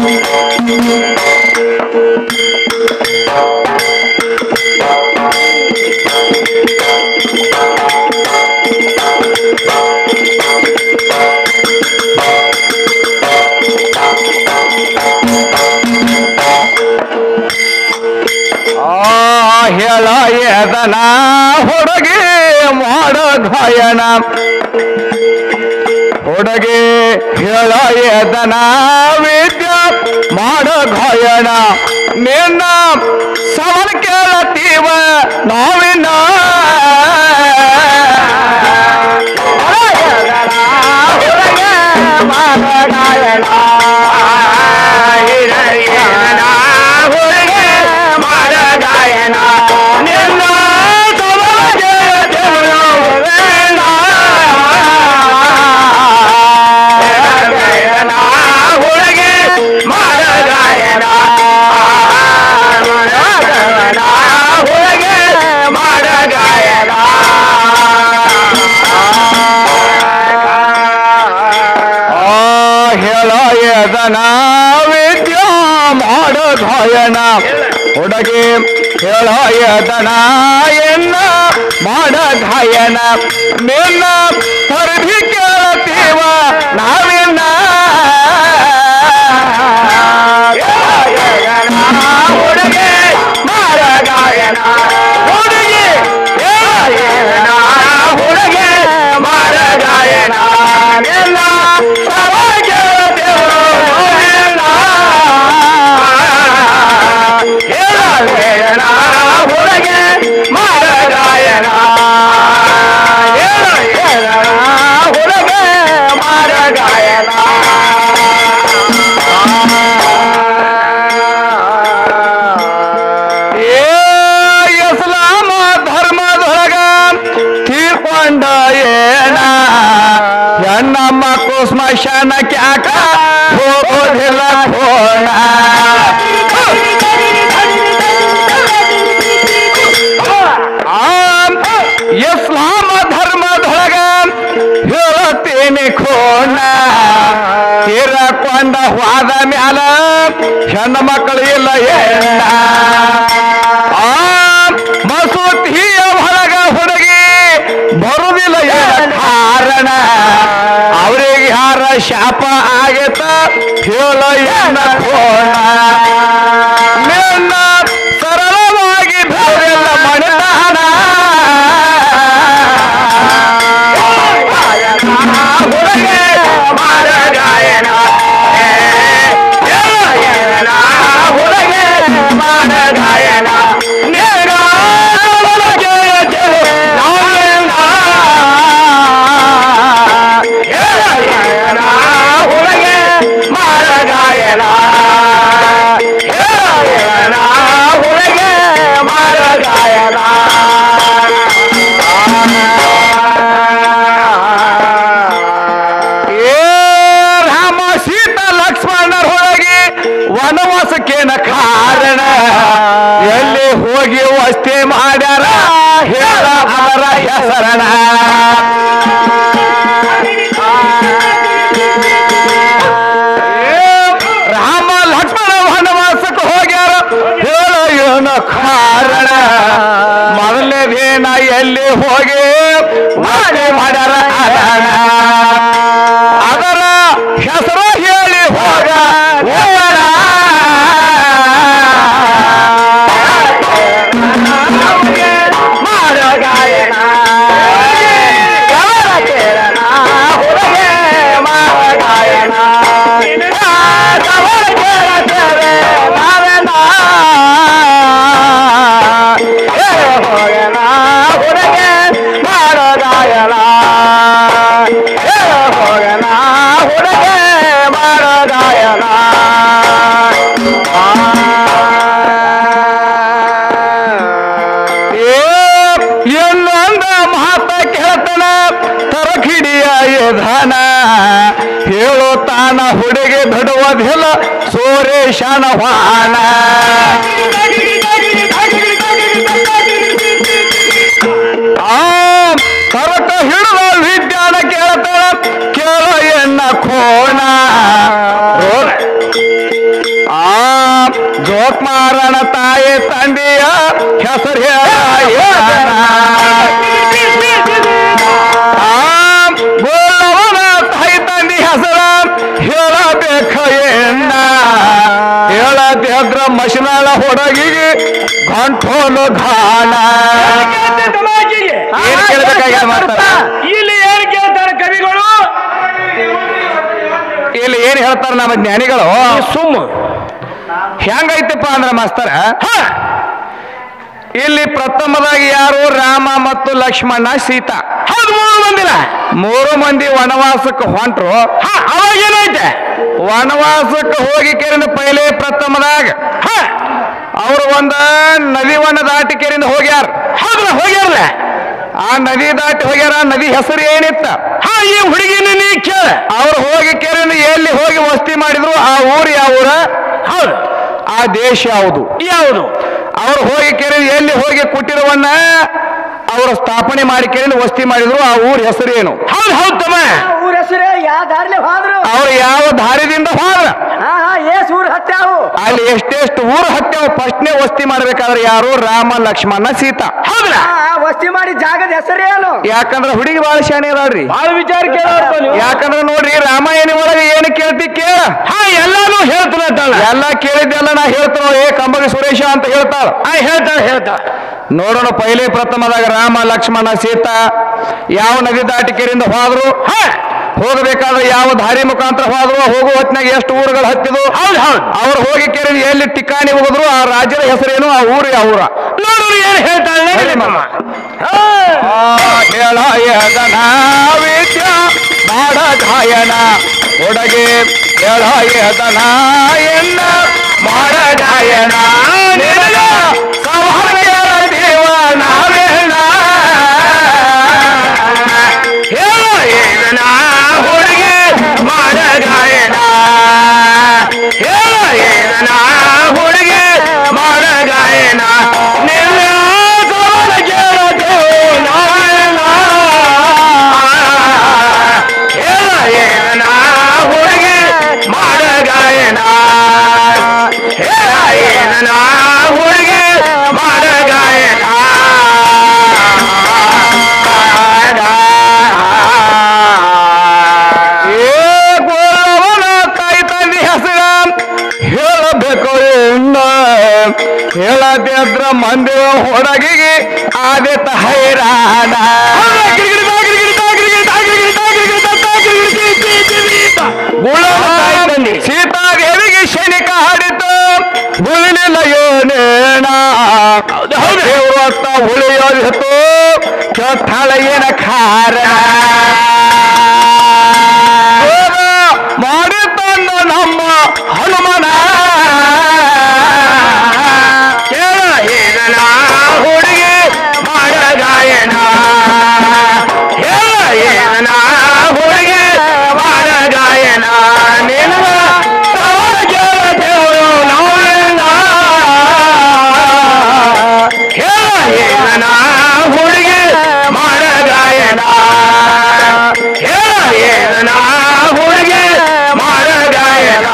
ಆ ಹೇಳ ಎದನ ಹುಡುಗಿ ಮಾಡ ಗಾಯನ ಹುಡುಗಿ ಹೇಳ ಎದನ ವಿದ್ಯಾ ಮಾಡ ಗಾಯನ ನಿನ್ನ ಸವಲ್ ಕೇಳತೀವ ನಾವಿನ ಹುಡುಗಿ ಮಾಡ ಗಾಯನ ಹುಡುಗಿ ಮಾಡ ಗಾಯನ ನಿನ್ನ ಹುಡುಗಿ ಮಾಡ ಗಾಯನ ಹುಡುಗಿ ಮಾಡ ಗಾಯನ ಆ ಹೇಳ ಎದನ ವಿದ್ಯಾ ಮಾಡ ಗಾಯನ ಹುಡುಗಿ ಹೇಳ ಎದನ ಎನ್ನ ಮಾಡ ಗಾಯನ ನಿನ್ನ ಪರಭಿ ಕೇಳತೀವ ನಾವಿನ್ನ ಹುಡುಗಿ ಮಾಡ ಗಾಯನ ಹುಡುಗಿ ಹೇಳ ಹುಡುಗಿ ಮಾಡ ಗಾಯನ ಎಲ್ಲ ಹುಡುಗಿ ಮಾಡ ಗಾಯನ ಹುಡುಗಿ ಮಾಡ ಗಾಯನ ಏ ಇಸ್ಲಾಮ ಧರ್ಮದೊಳಗ ತೀರ್ಕೊಂಡ ಏನ ಹೆಣ್ಣಮ್ಮ ಕುಸ್ಮಶಾನ ಕ್ಯಾಕ ಹೋಗೋದಿಲ್ಲ ಕೋಣ ಆಮ್ ಇಸ್ಲಾಮ ಧರ್ಮದೊಳಗ ಹೇಳುತ್ತೇನೆ ಕೋಣ ತೀರಕೊಂಡ ಹೋದ ಮ್ಯಾಲ ಹೆಣ್ಣು ಮಕ್ಕಳು ಇಲ್ಲ ಏನ ಆ ಮಸೂತಿಯ ಹೊರಗ ಹುಡುಗಿ ಬರುದಿಲ್ಲ ಏನ ಕಾರಣ ಅವ್ರಿಗೆ ಯಾರ ಶಾಪ ಆಗೇತ ಹೇಳೋ ಏನ ಕೋಣ ನಿನ್ನ ಸರಳವಾಗಿ ಬೇರೆಲ್ಲ ಮಣಿತಾನ ಹುಡುಗಿ ಮಾರ ಗಾಯನ ಹುಡುಗಿ ಮಾಡ ಗಾಯನ ಹುಡುಗಿ ಮಾಡ ಗಾಯನ ಹುಡುಗಿ ಮಾಡ ಗಾಯನ ಏ ರಾಮ ಸೀತಾ ಲಕ್ಷ್ಮಣರ ಹೋಗಿ ವನವಾಸಕ್ಕೇನ ಕಾರಣ ಎಲ್ಲಿ ಹೋಗಿ ವಸ್ತಿ ಮಾಡ್ಯಾರ ಹೇಳ ಅವರ ಹೆಸರಣ ಏ ರಾಮ ಲಕ್ಷ್ಮಣ ವನವಾಸಕ್ಕೆ ಹೋಗ್ಯಾರ ಹೇಳ ಏನು ಕಾರಣ ಮೊದಲನೇದೇನ ಎಲ್ಲಿ ಹೋಗಿ ಮಾಡಿ ಮಾಡ್ಯಾರ ಕಾರಣ ಅದರ ಹೆಸರು ಹೇಳಿ ಹೋಗ ಹೋಗೋಣ. ಮಾಡೋ ಗಾಯನ ಗಮನ ಕೇಳನ ಹುಡುಗಿ ಮಾಡೋ ಗಾಯನ ಗಮನ ಕೇಳತೇವೆ ನಾವೆಲ್ಲ ಏ ಹೋಗೋಣ ಹುಡುಗಿ ಮಾಡೋ ಗಾಯನ ಏ ಹೋಗೋಣ ಹುಡುಗಿ ಮಾಡೋ ಗಾಯನ ಏ ಎಲ್ಲೊಂದ ಮಾತ ಕೇಳ್ತಾನ ತರಕಿಡಿಯ ಎಧಾನ ಹೇಳುತ್ತಾನ ಹುಡುಗಿ ಬಿಡುವುದಿಲ್ಲ ಸೋರೇಶನ ವಾಣ ಆ ಕರಕ ಹಿಡಿದ ವಿಜ್ಞಾನ ಕೇಳ್ತಾಳ ಕೇಳ ಎನ್ನ ಕೋಣ ರೋಗ ಗಂಟೋಲು ಘಾಣ ಏನ್ ಕೇಳ್ಬೇಕಾಗ್ಯದ ಮಾತಾಡ ಇಲ್ಲಿ ಏನ್ ಕೇಳ್ತಾರೆ ಕವಿಗಳು ಇಲ್ಲಿ ಏನ್ ಹೇಳ್ತಾರ ನಮ್ಮ ಜ್ಞಾನಿಗಳು ಸುಮ್ಮ ಹೆಂಗೈತಪ್ಪ ಅಂದ್ರ ಮಾಸ್ತರ ಇಲ್ಲಿ ಪ್ರಥಮದಾಗಿ ಯಾರು ರಾಮ ಮತ್ತು ಲಕ್ಷ್ಮಣ ಸೀತಾ ಹೌದು ಮೂರು ಮಂದಿನ ಮೂರು ಮಂದಿ ವನವಾಸಕ್ಕೆ ಹೊಂಟ್ರು ಹಾ ಅವಾಗ ಏನೈತೆ ವನವಾಸಕ್ಕೆ ಹೋಗಿ ಕೇರಿನ ಪೈಲೆ ಪ್ರಥಮದಾಗ ಹಾ ಅವರು ಒಂದ ನದಿ ವನ ದಾಟಿ ಕೇರಿಂದ ಹೋಗ್ಯಾರ ಹೌದ್ರ ಹೋಗ್ಯಾರಲ್ಲ ಆ ನದಿ ದಾಟಿ ಹೋಗ್ಯಾರ ನದಿ ಹೆಸರು ಏನಿತ್ತ ಹಾ ಈ ಹುಡುಗಿನ ನೀ ಕೇಳ ಅವ್ರು ಹೋಗಿ ಕೇರಿನ ಎಲ್ಲಿ ಹೋಗಿ ವಸ್ತಿ ಮಾಡಿದ್ರು ಆ ಊರು ಯಾವ ಊರ ಹೌದು ಆ ದೇಶ ಯಾವುದು ಯಾವುದು ಅವ್ರು ಹೋಗಿ ಕೇರಿನ ಎಲ್ಲಿ ಹೋಗಿ ಕುಟ್ಟಿರುವನ್ನ ಅವರು ಸ್ಥಾಪನೆ ಮಾಡಿ ಕೇರಿನ ವಸ್ತಿ ಮಾಡಿದ್ರು ಆ ಊರ ಹೆಸರು ಏನು ಹೌದು ಹೌದು ತಮ್ಮ ಊರ ಹೆಸರು ಯಾವ ದಾರಿಲಿ ಹೋದ್ರು ಅವ್ರು ಯಾವ ದಾರಿದಿಂದ ಹೋದ್ರ ಹಾ ಹಾ ಏಸ್ ಊರ್ ಹತ್ಯಾವು ಅಲ್ಲಿ ಎಷ್ಟೆಷ್ಟು ಊರು ಹತ್ಯಾವ ಫಸ್ಟ್ನೇ ವಸ್ತಿ ಮಾಡ್ಬೇಕಾದ್ರೆ ಯಾರು ರಾಮ ಲಕ್ಷ್ಮಣ ಸೀತಾ ಹೌದ್ರ ಹಾ ಹಾ, ವಸ್ತಿ ಮಾಡಿ ಜಾಗದ ಹೆಸರು ಏನು ಯಾಕಂದ್ರೆ ಹುಡುಗಿ ಬಾಳ ಶಾಣೆ ಅದಾಳ್ರಿ ಬಾಳ ವಿಚಾರ ಕೇಳಪ್ಪ ನೀವು ಯಾಕಂದ್ರೆ ನೋಡ್ರಿ ರಾಮಾಯಣ ಒಳಗೆ ಏನು ಕೇಳ್ತಿ ಕೇಳ ಹಾ ಎಲ್ಲಾನು ಹೇಳ್ತಾಳ ಎಲ್ಲ ಕೇಳಿದ್ದೆಲ್ಲ ನಾ ಹೇಳ್ತಾವ ಏ ಕಂಬಗಿ ಸುರೇಶ ಅಂತ ಹೇಳ್ತಾಳ ಆ ಹೇಳ್ತಾಳ ಹೇಳ್ತಾಳ ನೋಡೋಣ ಪೈಲೆ ಪ್ರಥಮದಾಗ ರಾಮ ಲಕ್ಷ್ಮಣ ಸೀತಾ ಯಾವ ನದಿ ದಾಟಿ ಕೆರೆಯಿಂದ ಹೋದ್ರು ಹಾ ಹೋಗಬೇಕಾದ್ರೆ ಯಾವ ದಾರಿ ಮುಖಾಂತರ ಹೋದ್ರು ಹೋಗುವ ಹೊತ್ತಿನಾಗ ಎಷ್ಟು ಊರುಗಳು ಹತ್ತಿದ್ವು ಹೌದು ಹೌದು ಅವ್ರು ಹೋಗಿ ಕೆರೆ ಎಲ್ಲಿ ಟಿಕ್ಕಾಣಿ ಹೋಗಿದ್ರು ಆ ರಾಜ್ಯದ ಹೆಸರೇನು ಆ ಊರು ಯಾವ ಊರ ನೋಡ್ರಿ ಏನ್ ಹೇಳ್ತಾಳೆ ನಡೀಲಿ ಮಾಮ ಹೇಳ ಎದನ ವಿದ್ಯ ಮಾಡ ಗಾಯನ ಹುಡುಗಿ ಹೇಳ ಎದನ ಎನ್ನ ಮಾಡ ಗಾಯನ ನಿನಗ ಸೌಭಾಗ್ಯದ ದೇವ ನಾವೇನ ಹೇಳ ಏನ ಹುಡುಗಿ ಮಾಡ ಗಾಯನ ಹೇಳ ಏನ ಹುಡುಗಿ ಮಾಡ ಗಾಯನ ನಿನ್ನ ಸವಲ ಕೇಳತೇವೆ ನಾವೇನ ಹೇಳ ಏನ ಹುಡುಗಿ ಮಾಡ ಗಾಯನ ಹೇಳ ಏನ ಹುಡುಗಿ ಮಾಡ ಗಾಯನ ಏ ಗೋರವನ ತಾಯಿ ತಂದೆ ಹೆಸರ ಹೇಳಬೇಕು ಇನ್ನ ಹೇಳದಿದ್ರ ಮಂದಿ ಹೊಡಗಿಗೆ ಆದಿತ ಹೈರಾಣ ಸೀತಾದೇವಿಗೆ ಶನಿಕ ಹಾಡಿತು ಉಳಿಲಿಲ್ಲ ಏನೇಣ ದೇವರತ್ತ ಉಳಿಯೋದಿತ್ತು ಕೆಟ್ಟಾಳ ಏನ ಕಾರಣ ಯೋಗ ಮಾಡಿ ತಂದ ನಮ್ಮ ಹನುಮನ ಕೇಳ ಏನನ ಹುಡುಗಿ ಮಾಡ ಗಾಯನ ಹೇಳ ಏನನ ಹುಡುಗಿ ಮಾಡ ಗಾಯನ ನಿನ್ನ ಸವಾಲ ಕೇಳತೇವರು ನಾವೇನ ಹೇಳ ಏನನ ಹುಡುಗಿ ಮಾಡ ಗಾಯನ ಹೇಳ ಏನನ ಹುಡುಗಿ ಮಾಡ ಗಾಯನ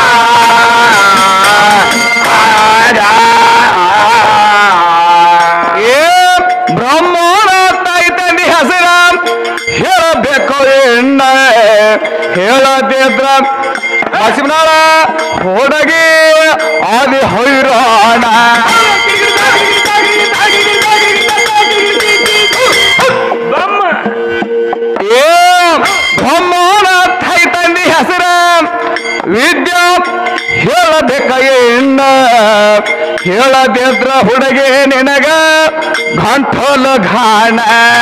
ಏ ಬ್ರಹ್ಮಣ ತಾಯಿ ತಂದೆ ಹೆಸರ ಹೇಳಬೇಕು ಎಣ್ಣ ಹೇಳದಿದ್ರ ಹಸಿಮನಾಳ ಹುಡುಗಿ ಆದಿ ಹೊಯ್ರಾಣ ಏ ಬ್ರಹ್ಮಣ ತಾಯಿ ತಂದೆ ಹೆಸರ ವಿದ್ಯಾ ಹೇಳಬೇಕ ಎಣ್ಣ ಹೇಳದಿದ್ರ ಹುಡುಗಿ ನಿನಗ ಗಂಟಲು ಘಾಣ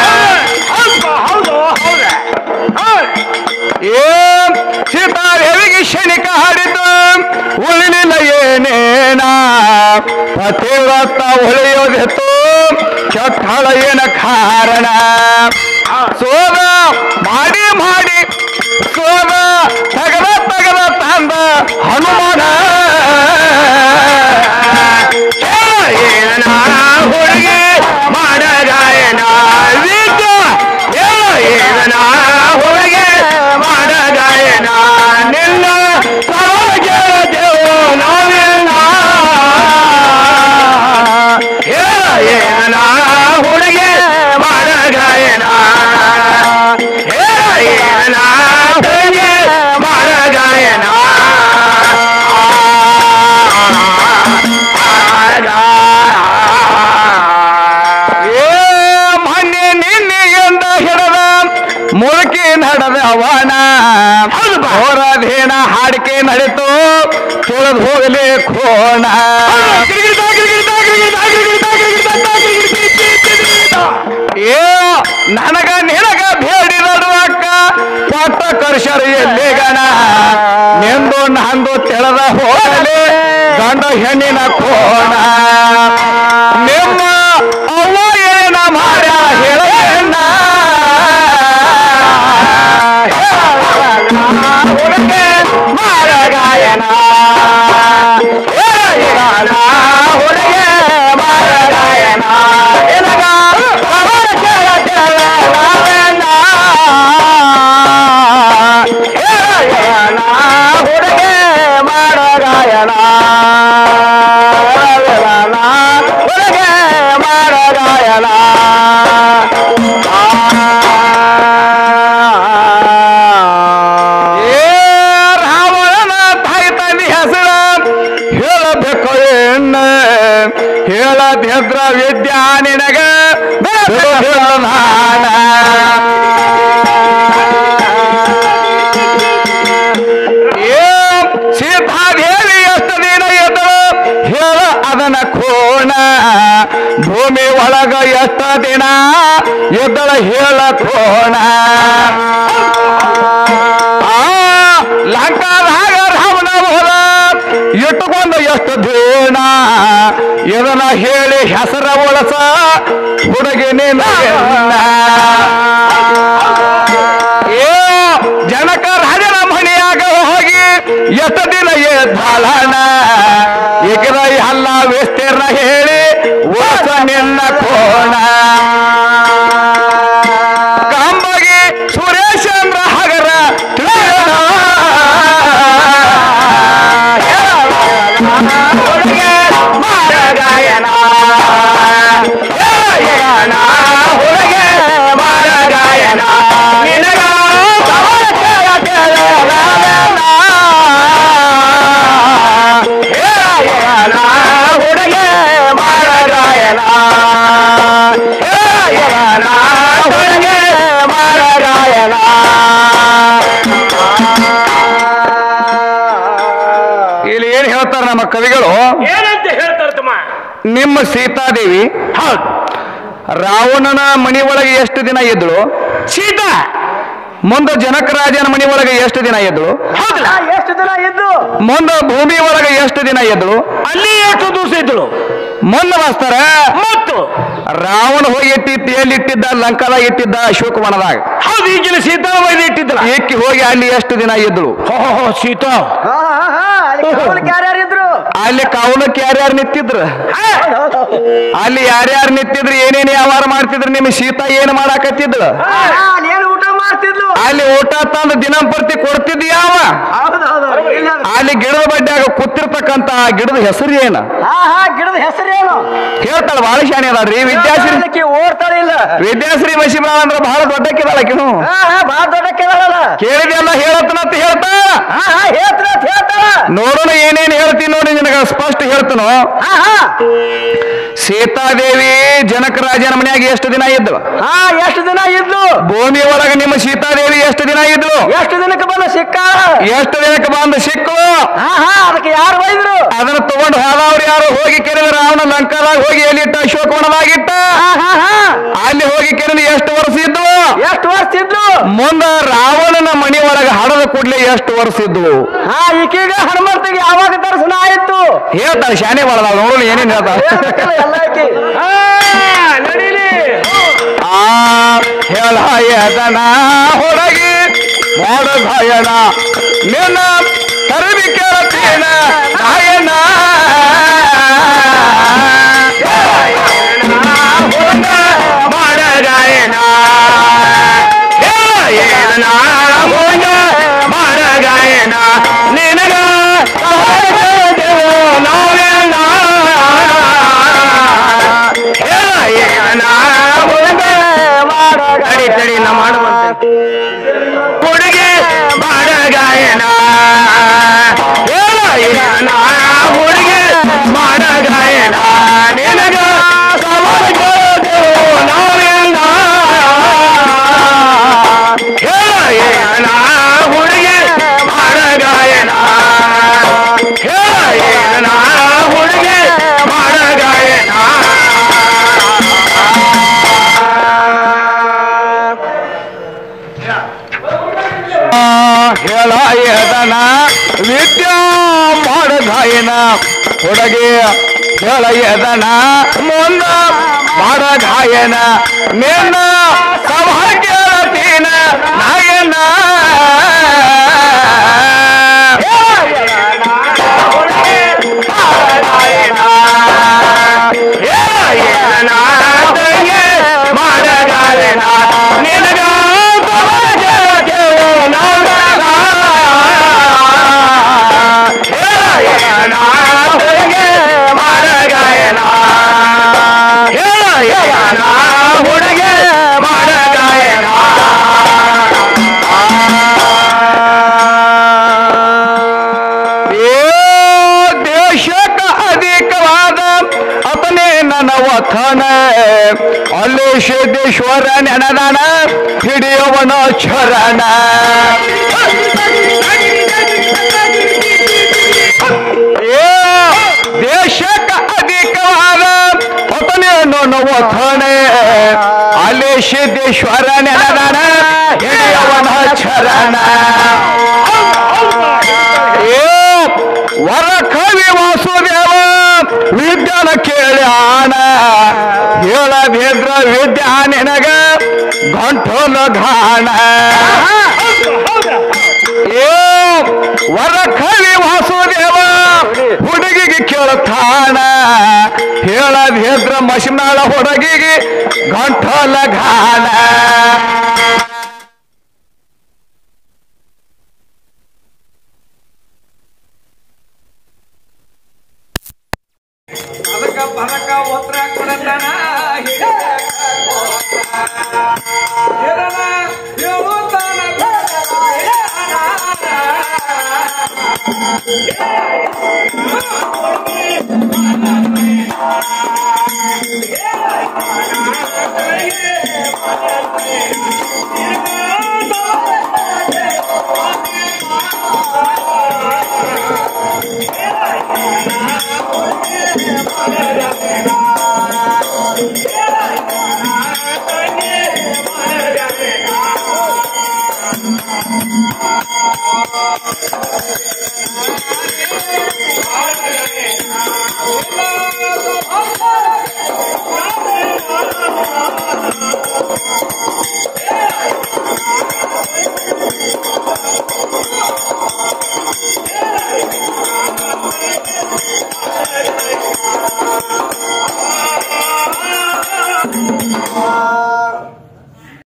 ಏ ಸೀತಾದೇವಿಗೆ ಶನಿಕ ಹಾಡಿದ್ದು ಉಳಿಲಿಲ್ಲ ಏನೇನ ಪತಿವ್ರತ ಉಳಿಯೋದಿತ್ತು ಕೆಟ್ಟಳ ಏನ ಕಾರಣ ಸೋದ ಮಾಡಿ ಮಾಡಿ ಸೋದ ತಗದ ತಗದ ತಂದ ಹನುಮಾನ ಏನ ಹುಡುಗಿ ಮಾಡ ಗಾಯನ ವಿದ್ಯ ಏನ ಹುಡುಗಿ ಮಾಡ ಗಾಯನ ನಿನ್ನ ಸವಾಲ ಕೇಳತೇವು ನಾವೇನ ಏನ ಹುಡುಗಿ ಮಾಡ ಗಾಯನ ಮುಳುಕಿ ನಡೆದ ಅವನ ಹೋರದೇನ ಹಾಡಿಕೆ ನಡೀತು ತಿಳಿದು ಹೋಗಲಿ ಕೋಣ ಏ ನನಗ ನಿನಗ ಬೇಡಿದಡು ಅಕ್ಕ ಪಟ್ಟ ಕರ್ಷರು ಎಲ್ಲಿಗಣ ನಿಂದು ನಂದು ತಿಳಿದ ಹೋಗಲಿ ಗಂಡ ಹೆಣ್ಣಿನ ಕೋಣ ನಿಮ್ಮ ಅವ್ವ ಏನ ಮಾಡ ಹೇಳಣ್ಣ ಹುಡುಗೆ ಮಾಡ ಗಾಯನ ಹುಡುಗೆ ಮಾಡ ಗಾಯನ ಎನಗ ಅವರ ಕೆಳ ಕೆಳ ನಾವೆಲ್ಲ ಹೇಳಯ್ಯನ ಹುಡುಗೆ ಮಾಡ ಗಾಯನ ಹುಡುಗೆ ಮಾಡ ಗಾಯನ ಏ ರಾವಣನ ತಾಯಿ ತಂದೆ ಹೆಸರ ಹೇಳಬೇಕು ಎಣ್ಣ ಹೇಳದಿದ್ರ ವಿದ್ಯಾ ನಿನಗ ಹೇಳನಾನ. ಏ ಸೀತಾದೇವಿ ಎಷ್ಟು ದಿನ ಎದ್ದಳು ಹೇಳ ಅದನ ಕೋಣ ಭೂಮಿ ಒಳಗ ಎಷ್ಟ ದಿನ ಎದ್ದಳ ಹೇಳ ಕೋಣ ಆ ಲಂಕಾದಾಗ ರಾಮನ ಹೊಲ ಇಟ್ಟುಕೊಂಡು ಎಷ್ಟು ದಿನ ಇದನ್ನ ಹೇಳಿ ಹೆಸರ ಒಳಸ ಹುಡುಗಿ ಏ ಜನಕ ರಾಜನ ಮನೆಯಾಗ ಹೋಗಿ ಎಷ್ಟು ದಿನ ಎದ್ದಾಳಣ ಈಗಿನ ಎಲ್ಲ ವಿಸ್ತೀರ್ಣ ಹೇಳಿ ಓಸ ನಿನ್ನ ಕೋಣ ಕಂಬಗಿ ಸುರೇಶಂದ್ರ ಹಗರ ತಿಳಿಯೋಣ. ಹುಡುಗೆ ಮಾಡ ಗಾಯನ. ಹೇಳಯ್ಯನ ಹುಡುಗೆ ಮಾಡ ಗಾಯನ. ನಿನಗ ಸವಾಲ ಕೇಳ ಕೇಳ ನಾವೆಲ್ಲ. ಹೇಳಯ್ಯನ ಹುಡುಗೆ ಮಾಡ ಗಾಯನ. ಹೇಳಯ್ಯನ ಹುಡುಗೆ ಮಾಡ ಗಾಯನ. ಇಲ್ಲಿ ಏನ್ ಹೇಳ್ತಾರ ನಮ್ಮ ಕವಿಗಳು ಏನಂತ ಹೇಳ್ತಾರ ತಮ್ಮ ನಿಮ್ಮ ಸೀತಾದೇವಿ ಹೌದು ರಾವಣನ ಮನಿ ಒಳಗೆ ಎಷ್ಟು ದಿನ ಇದ್ಳು ಸೀತಾ ಮುಂದೆ ಜನಕರಾಜನ ಮನಿ ಒಳಗೆ ಎಷ್ಟು ದಿನ ಇದ್ಳು ಹೌದಲ್ಲ ಆ, ಎಷ್ಟು ದಿನ ಇದ್ದು ಮುಂದೆ ಭೂಮಿ ಒಳಗೆ ಎಷ್ಟು ದಿನ ಇದ್ಳು ಅಲ್ಲಿ ಎಷ್ಟು ದಿವಸ ಇದ್ದಳು ಮುಂದೆ ಮಾಸ್ತರ ಮತ್ತು ರಾವಣ ಹೋಗಿ ಇಟ್ಟಿದ್ದ ಎಲ್ಲಿ ಇಟ್ಟಿದ್ದ ಲಂಕಾದಾಗ ಇಟ್ಟಿದ್ದ ಅಶೋಕವನದಾಗ ಹೌದು ಈಗಿನ ಸೀತಾ ವೈದ್ಯ ಇಟ್ಟಿದ್ದಲ್ಲ ಏಕಿ ಹೋಗಿ ಅಲ್ಲಿ ಎಷ್ಟು ದಿನ ಇದ್ಳು ಹೋ ಹೋ, ಹೋ ಸೀತಾ ಹಾ ಹಾ ಹಾ ಅಲ್ಲಿ ಕಾವಲಕ್ಕೆ ಯಾರ್ಯಾರು ಇದ್ರು ಅಲ್ಲಿ ಕಾವಲಕ್ಕೆ ಯಾರ್ಯಾರು ನಿಂತಿದ್ರು ಹೌದ್ ಹೌದ್ ಹೌದ್. ಅಲ್ಲಿ ಯಾರ್ಯಾರು ನಿಂತಿದ್ರು ಏನೇನು ವ್ಯವಹಾರ ಮಾಡ್ತಿದ್ರು ನಿಮ್ಮ ಸೀತಾ ಏನ್ ಮಾಡಾಕತ್ತಿದ್ಳು ಹಾ, ಹಾ, ಅಲ್ಲಿ ಏನು ಊಟ ಮಾಡ್ತಿದ್ಲು ಅಲ್ಲಿ ಊಟ ತಂದು ದಿನಂಪ್ರತಿ ಕೊಡ್ತಿದ್ ಯಾವ ಹೌದು ಹೌದು ಇಲ್ಲ ಅದು. ಅಲ್ಲಿ ಗಿಡದ ಬಡ್ಡ್ಯಾಗ ಕೂತಿರ್ತಕ್ಕಂತ ಆ ಗಿಡದ ಹೆಸರು ಏನ ಹಾ ಹಾ ಗಿಡದ ಹೆಸರೇನು ಹೇಳ್ತಾಳ ಬಹಳ ಶಾಣೆ ಅದಾಳ್ರಿ ವಿದ್ಯಾಶ್ರೀ ಅದಕ್ಕೆ ಓಡ್ತಾಳೆ ಇಲ್ಲ ವಿದ್ಯಾಶ್ರೀ ಮಶಿಮಳ ಅಂದ್ರೆ ಬಹಳ ದೊಡ್ಡಕ್ಕಿದಾಳ ಆಕಿನು ಹಾ ಹಾ ಬಾಳ ದೊಡ್ಡ ಕೇಳಲ್ಲ ಕೇಳಿದೆಲ್ಲ ಹೇಳತ್ತನಂತ ಹೇಳ್ತಾ ಹಾ ಹಾ ಹೇಳ್ತಾಳ ಅಂತ ಹೇಳ್ತಾಳ ನೋಡೋಣ ಏನೇನ್ ಹೇಳ್ತೀನಿ ನೋಡಿ ನಿನಗ ಸ್ಪಷ್ಟ ಹೇಳ್ತನು ಹಾ ಹಾ ಸೀತಾದೇವಿ ಜನಕರಾಜನ ಮನ್ಯಾಗ ಎಷ್ಟು ದಿನ ಇದ್ಳು ಹಾ ಎಷ್ಟು ದಿನ ಇದ್ಲು ಭೂಮಿ ಒಳಗ ನಿಮ್ಮ ಸೀತಾದೇವಿ ಎಷ್ಟು ದಿನ ಇದ್ಳು ಎಷ್ಟು ದಿನಕ್ಕೆ ಬಂದ ಸಿಕ್ಕ ಎಷ್ಟು ದಿನಕ್ಕೆ ಬಂದು ಸಿಕ್ಕಳು ಹಾ ಹಾ ಅದಕ್ಕೆ ಯಾರು ಒಯ್ದ್ರು ಅದನ್ನ ತಗೊಂಡು ಹೋದವ್ರು ಯಾರು ಹೋಗಿ ಕೆರೆದ ರಾವಣ ಲಂಕಾದಾಗ ಹೋಗಿ ಎಲ್ಲಿಟ್ಟ ಅಶೋಕವನದಾಗಿಟ್ಟ ಹಾ ಹಾ ಹಾ ಅಲ್ಲಿ ಹೋಗಿ ಕೆರೆದ ಎಷ್ಟು ವರ್ಷ ಇದ್ವು ಎಷ್ಟು ವರ್ಷ ಇದ್ಲು ಮುಂದ ರಾವಣನ ಮನಿ ಒಳಗ ಹಡದ ಕೂಡ್ಲೆ ಎಷ್ಟು ವರ್ಷ ಇದ್ವು ಹಾ ಈಕೀಗ ಹನುಮಂತಿಗೆ ಯಾವಾಗ ದರ್ಶನ ಆಯ್ತು ಹೇಳ್ತಾಳೆ ಶಾನೆ ಬಳದಾಳ ನೋಡೋಣ ಏನೇನ್ ಹೇಳ್ತಾಳ ಹೇಳ್ಬೇಕಲ್ಲ ಎಲ್ಲ ಆಕಿ ಹಾ, ನಡೀಲಿ ಆ ಹೇಳಯದನ ಹೊರಗೆ ಮಾಡ ಗಾಯನ ನಿನ್ನ ತರಬಿ ಕೇಳತ್ತೇನ ಗಾಯನ ಹುಡುಗ ಮಾಡ ಗಾಯನ ಏನ ಹುಡುಗ ಮಾಡ ಗಾಯನ ನಿನಗ ನಾವೇನ ಏನ ಹುಡುಗ ಮಾಡ ತಡಿ ತಡಿ ನಾ ಮಾಡುವಂತೆ ಹುಡುಗಿ ಮಾಡ ಗಾಯನ ಏನ ಹುಡುಗಿ ಮಾಡ ಗಾಯನ ನಿನಗ ಸವಾಲು ಕೇಳೋದು ನಾವೇನ ಹೇಳ ಎದನ ವಿದ್ಯಾ ಮಾಡ ಗಾಯನ ಹುಡುಗಿ ಹೇಳ ಎದನ ಮುಂದ ಮಾಡ ಗಾಯನ ನಿನ್ನ ಸಭಾ ಕೇಳತೀನ ನಾಯನ ಹುಡುಗೆ ಮಾಡ ಗಾಯನ ಏ ದೇಶಕ ಅಧಿಕವಾದ ಅತನೇ ನನ್ನ ವಥನ ಅಲ್ಲಿ ಸಿದ್ದೇಶ್ವರ ನೆನದಾನ ಹಿಡಿಯವನ ಚರಣ ಏ ದೇಶಕ ಅಧಿಕವಾದ ಅತನೇ ನನ್ನ ವಥನೆ ಅಲ್ಲಿ ಸಿದ್ದೇಶ್ವರ ನೆನದಾನ ಹಿಡಿಯವನ ಚರಣ ಏ ವರ ಕವಿ ವಾಸುದೇವ ವಿದ್ಯಾನ ಕೇಳ್ಯಾನ ಹೇಳಬೇದ್ರ ವಿದ್ಯಾ ನಿನಗ ಗಂಟಲ ಘಾಣ ಏ ವರ ಕವಿ ವಾಸುದೇವ ಹುಡುಗಿಗೆ ಕೇಳ್ತಾನ ಹೇಳಬೇದ್ರ ಮಸಿನಾಳ ಹುಡುಗಿಗೆ ಗಂಟಲ ಘಾಣ ಅದಕ್ಕ ಪದಕ ಉತ್ತರ ಕೊಡತನ